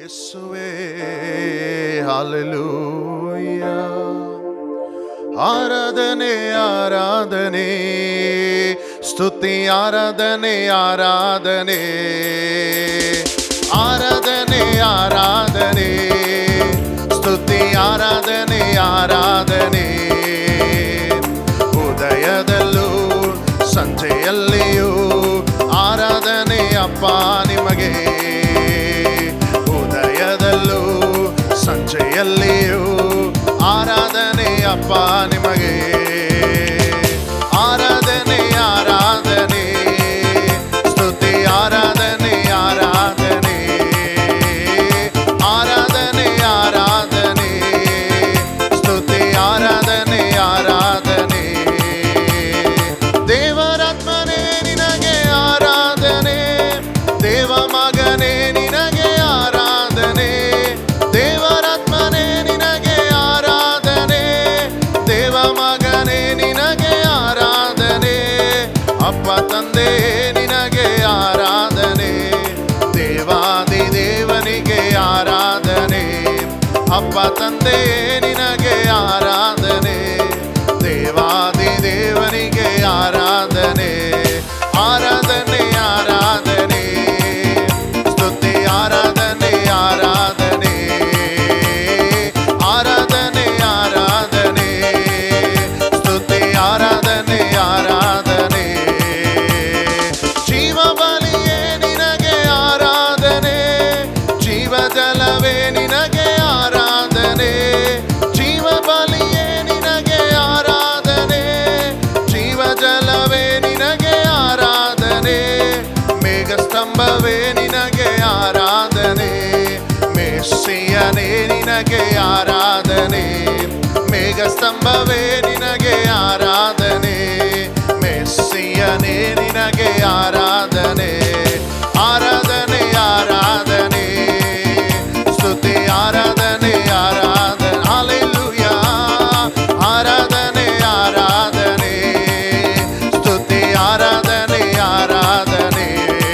ಯೇಸುವೆ ಹಾಲೆಲೂಯ ಆರಾಧನೆ ಆರಾಧನೆ ಸ್ತುತಿ ಆರಾಧನೆ ಆರಾಧನೆ ಆರಾಧನೆ ಆರಾಧನೆ ಸ್ತುತಿ ಆರಾಧನೆ ಆರಾಧನೆ ಉದಯದಲ್ಲೂ ಸಂಜೆಯಲ್ಲಿಯೂ ಆರಾಧನೆ ಅಪ್ಪ ನಿಮಗೆ ಉದಯದಲ್ಲೂ ಸಂಜೆಯಲ್ಲಿಯೂ ಆರಾಧನೆ ಅಪ್ಪ ನಿಮಗೆ ಆರಾಧನೆ ಆರಾಧನೆ ಸ್ತುತಿ ಆರಾಧನೆ ಆರಾಧನೆ ಆರಾಧನೆ ಆರಾಧನೆ ಸ್ತುತಿ ಆರಾಧನೆ ಆರಾಧನೆ ದೇವರಾತ್ಮನೇ ನಿನಗೆ ಆರಾಧನೆ ದೇವ ಮಗನೇ ನಿನಗೆ ಆರಾಧನೆ ದೇವರಾತ್ಮನೇ ನಿನಗೆ ಆರಾಧನೆ ದೇವ ಮಗನೇ ನಿನಗೆ ಆರಾಧನೆ ಅಪ್ಪ ತಂದೆ ನಿನಗೆ ಆರಾಧನೆ ದೇವಾದಿ ದೇವನಿಗೆ ಆರಾಧನೆ ಅಪ್ಪ ತಂದೆ ನಿನಗೆ ಆರಾಧನೆ ದೇವಾದಿ ದೇವನಿಗೆ ಆರಾಧನೆ ಆರಾಧನೆ ಆರಾಧನೆ ಸ್ತುತಿ ಆರಾಧನೆ ಆರಾಧನೆ ಆರಾಧನೆ ಆರಾಧನೆ ಸ್ತುತಿ ಆರಾಧನೆ ಆರಾಧನೆ ಜೀವ ಬಲಿಯೇ ನಿನಗೆ ಆರಾಧನೆ ಜೀವ ಜಲವೇ ನಿನಗೆ ಆರಾಧನೆ ಜೀವ ಬಲಿಯೇ ನಿನಗೆ ಆರಾಧನೆ ಜೀವ ಜಲವೇ ನಿನಗೆ ಆರಾಧನೆ ಮೇಘ ಸ್ತಂಭವೇ ನಿನಗೆ ಆರಾಧನೆ ಮೇಸ್ಸಿಯನೇ ನಿನಗೆ ಆರಾಧನೆ ಮೇಘ ಸ್ತಂಭವೇ ನಿನಗೆ ಆರಾಧನೆ ಮೆಸ್ಸಿಯನೇ ನಿನಗೆ ಆರಾಧನೆ ಆರಾಧನೆ ಆರಾಧನೆ ಸ್ತುತಿ ಆರಾಧನೆ ಆರಾಧನೆ ಹಾಲೆಲೂಯ ಆರಾಧನೆ ಆರಾಧನೆ ಸ್ತುತಿ ಆರಾಧನೆ ಆರಾಧನೆ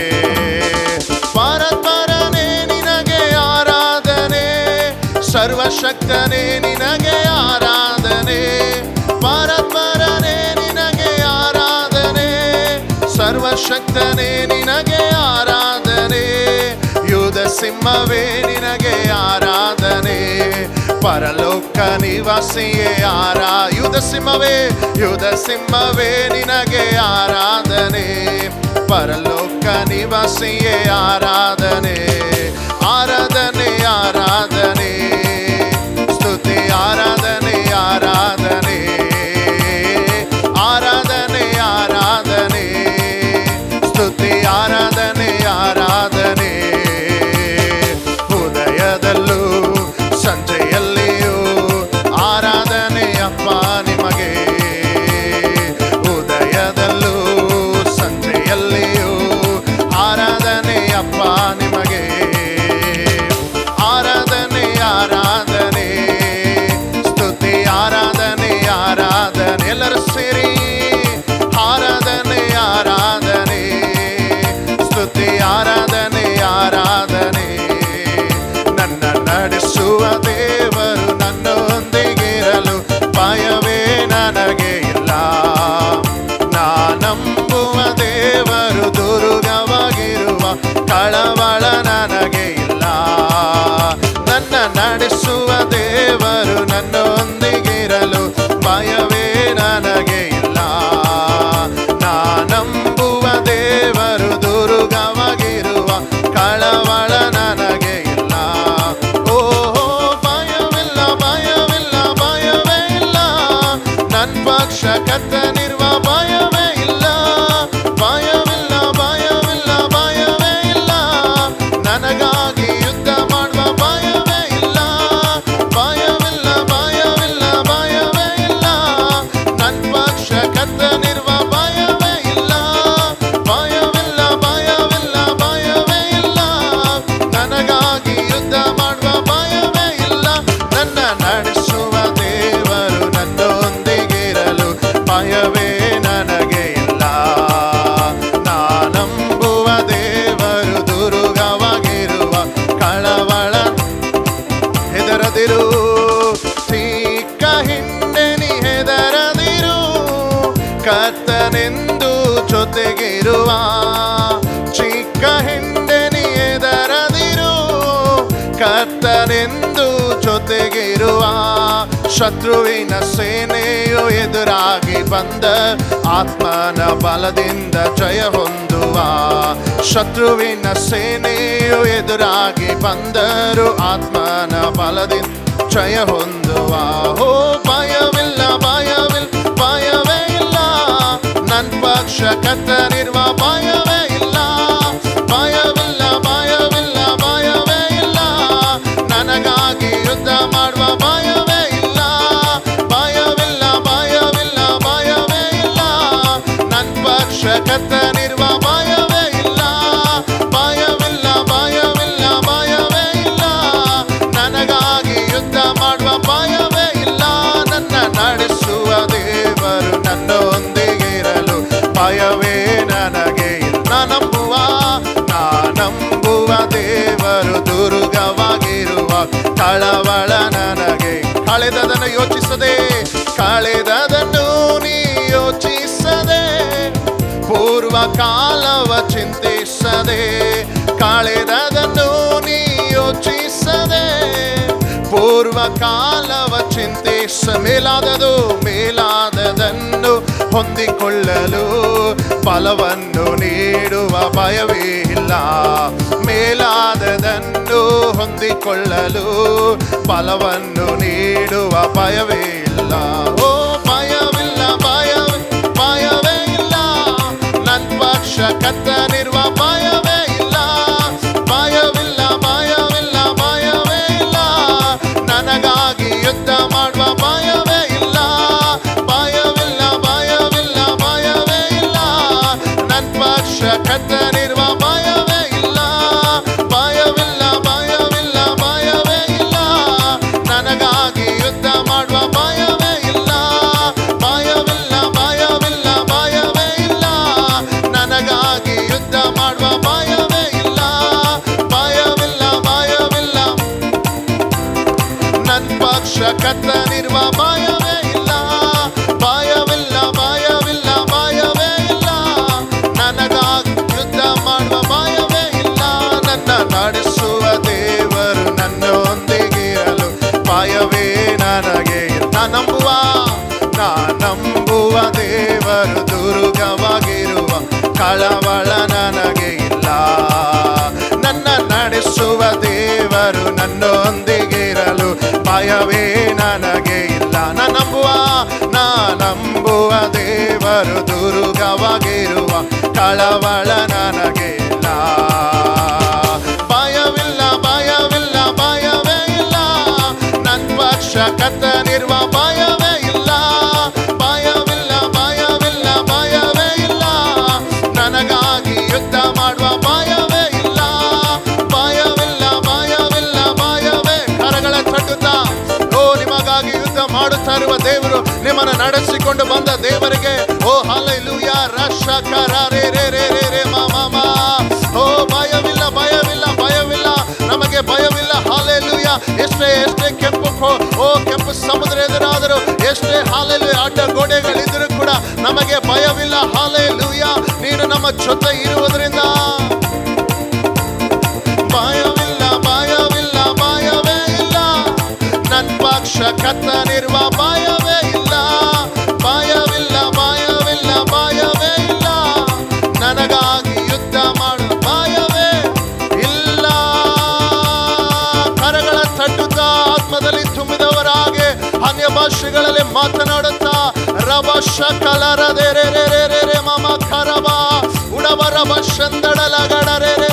ಪರತ್ಪರನೇ ನಿನಗೆ ಆರಾಧನೆ ಸರ್ವಶಕ್ತನೇ ನಿನಗೆ ಆರಾಧನೆ ಪರತ್ಪರನೇ ನಿನಗೆ ಆರಾಧನೆ ಸರ್ವಶಕ್ತನೇ ನಿನಗೆ ಆರಾಧನೆ ಯುಧ ಸಿಂಹವೇ ನಿನಗೆ ಆರಾಧನೆ ಪರಲೋಕ ನಿವಾಸಿಯೇ ಆರಾ ಯುಧ ಸಿಂಹವೇ ಯುಧ ಸಿಂಹವೇ ನಿನಗೆ ಆರಾಧನೆ ಪರಲೋಕ ನಿವಾಸಿಯೇ ಆರಾಧನೆ ಆರಾಧನೆ ಆರಾಧನೆ ಸ್ತುತಿ ಆರಾಧನೆ ಆರಾಧನೆ ಆರಾಧನೆ ಆರಾಧನೆ ಸ್ತುತಿ ಆರಾಧನೆ ಆರಾಧನೆ ಉದಯದಲ್ಲೂ ಸಂಜೆಯಲ್ಲಿಯೂ ಆರಾಧನೆ ಅಪ್ಪ ನಿಮಗೆ ಉದಯದಲ್ಲೂ ಸಂಜೆಯಲ್ಲಿಯೂ ಆರಾಧನೆ ಅಪ್ಪ ನಿಮಗೆ ಆರಾಧನೆ ಆರಾಧನೆ ಸ್ತುತಿ ಆರಾಧನೆ ಆರಾಧನೆ ಎಲ್ಲರೂ ಸೇರಿ ಆರಾಧನೆ ಆರಾಧನೆ ಸ್ತುತಿ ಆರಾಧನೆ ಆರಾಧನೆ ನನ್ನ ನಡೆಸುವ ದೇವರು ನನ್ನೊಂದಿಗಿರಲು ಭಯವೇ ನನಗೆ ಇಲ್ಲ ನಾನಂಬುವ ದೇವರು ದುರ್ಗವಾಗಿರುವ ಕಳವಳ ನನಗೆ ಇಲ್ಲ ನನ್ನ ನಡೆಸುವ ದೇವರು ನನ್ನೊಂದಿಗಿರಲು ಭಯವೇ ನನಗೆ ಇಲ್ಲ ನಾನಂಬುವ ದೇವರು ದುರ್ಗವಾಗಿರುವ ಕಳವಳ ನನಗೆ ಇಲ್ಲ ಓಹೋ ಭಯವಿಲ್ಲ ಭಯವಿಲ್ಲ ಭಯವೇ ಇಲ್ಲ ನನ್ ಪಕ್ಷ ಕತ್ತನಿರುವ ಭಯವೇ ಇಲ್ಲ ಭಯವಿಲ್ಲ ಭಯವಿಲ್ಲ ಭಯವೇ ಇಲ್ಲ ನನಗಾಗಿ ಯುದ್ಧ ಮಾಡುವ ಭಯವೇ ಇಲ್ಲ ಭಯವಿಲ್ಲ ಭಯವಿಲ್ಲ ಭಯವೇ ಇಲ್ಲ ನನ್ ಪಕ್ಷ ಕತ್ತನಿರುವ ಭಯವೇ ಇಲ್ಲ ಭಯವಿಲ್ಲ ಭಯವಿಲ್ಲ ಭಯವೇ ಇಲ್ಲ ನನಗಾಗಿ ಯುದ್ಧ ಮಾಡುವ ಭಯವೇ ಇಲ್ಲ ನನ್ನ ನಡೆಸುವ ದೇವರು ನನ್ನೊಂದಿಗಿರಲು ಭಯವೇ ನನಗೆ ಇಲ್ಲ ನಾನಂಬುವ ದೇವರು ದುರುಗವಾಗಿರುವ ಕಳವಳ ಕರ್ತನೆಂದು ಜೊತೆಗಿರುವ ಚಿಕ್ಕ ಹಿಂಡೆನಿ ಎದರದಿರು ಕರ್ತನೆಂದು ಜೊತೆಗಿರುವ ಶತ್ರುವಿನ ಸೇನೆಯು ಎದುರಾಗಿ ಬಂದ ಆತ್ಮನ ಬಲದಿಂದ ಜಯ ಹೊಂದುವ ಶತ್ರುವಿನ ಸೇನೆಯು ಎದುರಾಗಿ ಬಂದರು ಆತ್ಮನ ಬಲದಿಂದ ಜಯ ಹೊಂದುವ ಹೋ ಭಯವಿಲ್ಲ ಭಯವಿಲ್ಲ ಭಯವೇ ಇಲ್ಲ ನನ್ ಪಕ್ಷ ಕತ್ತರಿರುವ ಭಯವೇ ಇಲ್ಲ ಭಯವಿಲ್ಲ ಭಯವಿಲ್ಲ ಭಯವೇ ಇಲ್ಲ ನನಗಾಗಿ ಯುದ್ಧ ಮಾಡುವ ಭಯವೇ ಇಲ್ಲ ಭಯವಿಲ್ಲ ಭಯವಿಲ್ಲ ಭಯವೇ ಇಲ್ಲ ನನ್ ಪಕ್ಷ ಕತ್ತರಿರುವ ಭಯವೇ ಇಲ್ಲ ಭಯವಿಲ್ಲ ಭಯವಿಲ್ಲ ಭಯವೇ ಇಲ್ಲ ನನಗಾಗಿ ಯುದ್ಧ ಮಾಡುವ ಭಯವೇ ಇಲ್ಲ ನನ್ನ ನಡೆಸುವ ದೇವರು ನನ್ನೊಂದಿಗಿರಲು ಭಯವೇ ನನಗೆ ಇಲ್ಲ ನಂಬುವ ನಾ ನಂಬುವ ದೇವರು ದುರ್ಗವಾಗಿರುವ ಕಳವಳ ನನಗೆ ಕಳೆದದನ್ನು ಯೋಚಿಸದೆ ಕಳೆದದನ್ನು ನೀ ಯೋಚಿಸದೆ ಪೂರ್ವ ಕಾಲವ ಚಿಂತಿಸದೆ ಕಳೆದದನ್ನು ನೀ ಯೋಚಿಸದೆ ಪೂರ್ವ ಕಾಲವ ಚಿಂತಿಸ ಮೇಲಾದದು ಮೇಲಾದದನ್ನು ಹೊಂದಿಕೊಳ್ಳಲು ಫಲವನ್ನು ನೀಡುವ ಭಯವೇ ಇಲ್ಲ ಮೇಲಾದದನ್ನು ಹೊಂದಿಕೊಳ್ಳಲು ಫಲವನ್ನು ನೀಡುವ ಭಯವೇ ಇಲ್ಲ ಓ ಭಯವಿಲ್ಲ ಭಯವೇ ಭಯವೇ ಇಲ್ಲ ನನ್ ಪಕ್ಷ ಕತ್ತನಿರುವ ಭಯವೇ ಇಲ್ಲ ಭಯವಿಲ್ಲ ಭಯವಿಲ್ಲ ಭಯವೇ ಇಲ್ಲ ನನಗಾಗಿ ಯುದ್ಧ ಮಾಡುವ ಭಯವೇ ಇಲ್ಲ ಭಯವಿಲ್ಲ ಭಯವಿಲ್ಲ ಭಯವೇ ಇಲ್ಲ ನನ್ ಪಕ್ಷ ಕತ್ತನಿರುವ ಭಯವೇ ಇಲ್ಲ ಭಯವಿಲ್ಲ ಭಯವಿಲ್ಲ ಭಯವೇ ಇಲ್ಲ ನನಗಾಗಿ ಯುದ್ಧ ಮಾಡುವ ಭಯವೇ ಇಲ್ಲ ಭಯವಿಲ್ಲ ಭಯವಿಲ್ಲ ಭಯವೇ ಇಲ್ಲ ನನಗಾಗಿ ಯುದ್ಧ ಮಾಡುವ ಭಯವೇ ಇಲ್ಲ ಭಯವಿಲ್ಲ ಭಯವಿಲ್ಲ ನನ್ ಪಕ್ಷ ಕತ್ತನಿರುವ ಭಯವೇ ಇಲ್ಲ ಭಯವಿಲ್ಲ ಭಯವಿಲ್ಲ ಭಯವೇ ಇಲ್ಲ ನನಗಾಗಿ ಯುದ್ಧ ಮಾಡುವ ಭಯವೇ ಇಲ್ಲ ನನ್ನ ನಡೆಸುವ ದೇವರು ನನ್ನೊಂದಿಗಿರಲು ಭಯವೇ ನನಗೆ ಇಲ್ಲ. ನಾ ನಂಬುವ ನಾ ನಂಬುವ ದೇವರು ದುರ್ಗವಾಗಿರುವ ಕಳವಳ ನನಗೆ ಇಲ್ಲ ನನ್ನ ನಡೆಸುವ ದೇವರು ನನ್ನೊಂದಿಗಿರಲು ಭಯವೇ ನನಗೆ ಇಲ್ಲ ನಾ ನಂಬುವ ನಾ ನಂಬುವ ದೇವರು ದುರ್ಗವಾಗಿರುವ ಕಳವಳ ನನಗೆ ಇಲ್ಲ ಭಯವಿಲ್ಲ ಭಯವಿಲ್ಲ ಭಯವೇ ಇಲ್ಲ ನನ್ ಪಕ್ಷ ಕತ್ತನಿರುವ ಭಯವೇ ಇಲ್ಲ ಭಯವಿಲ್ಲ ಭಯವಿಲ್ಲ ಭಯವೇ ಇಲ್ಲ ನನಗಾಗಿ ಯುದ್ಧ ಮಾಡುವ ಭಯವೇ ಇಲ್ಲ ಭಯವಿಲ್ಲ ಭಯವಿಲ್ಲ ಭಯವೇ ಕರಗಳ ತಟ್ಟುತ್ತಾ ಓ ನಿಮಗಾಗಿ ಯುದ್ಧ ಮಾಡುತ್ತಾ ಇರುವ ದೇವರು ನಿಮ್ಮನ್ನು ನಡೆಸಿಕೊಂಡು ಬಂದ ದೇವರಿಗೆ ಓ ಹಲೂಯ ರಕ್ಷಕರ ರೇ ರೇ ರೇ ರೇ ರೇ ಮಾ ಮಾ ಮಾ ಓ ಭಯವಿಲ್ಲ ಭಯವಿಲ್ಲ ಭಯವಿಲ್ಲ ನಮಗೆ ಭಯವಿಲ್ಲ ಹಾಲೆಲೂಯ ಎಷ್ಟೇ ಎಷ್ಟೇ ಕೆಂಪು ಕೋ- ಓ ಕೆಂಪು ಸಮುದ್ರ ಎದುರಾದರೂ ಎಷ್ಟೇ ಹಾಲೆಲು ಅಡ್ಡ ಗೋಡೆಗಳಿದ್ದರೂ ಕೂಡ ನಮಗೆ ಭಯವಿಲ್ಲ ಹಾಲೆಲೂಯ ನೀನು ನಮ್ಮ ಜೊತೆ ಇರುವುದರಿಂದ ಭಯವಿಲ್ಲ ಭಯವಿಲ್ಲ ಭಯವೇ ಇಲ್ಲ ನನ್ ಪಕ್ಷ ಕತ್ತನಿರುವ ಭಯವೇ ಇಲ್ಲ ಭಯವಿಲ್ಲ ಭಯವಿಲ್ಲ ಭಯವೇ ಇಲ್ಲ ನನಗಾಗಿ ಯುದ್ಧ ಮಾಡು ಭಯವೇ ಇಲ್ಲ ಕರಗಳ ತಟ್ಟುತ್ತಾ ಆತ್ಮದಲ್ಲಿ ತುಂಬಿದವರಾಗೆ ಅನ್ಯ ಭಾಷೆಗಳಲ್ಲಿ ಮಾತನಾಡುತ್ತಾ ರಭ ಶಕಲರ ರೇ ರೇ ರೇ ರೇ ರೇ ರೇ ಮಮ ಕರಬ ಉಡವ ರಭ ಶಂದಡಲ ಗಡ ರೇ ರೇ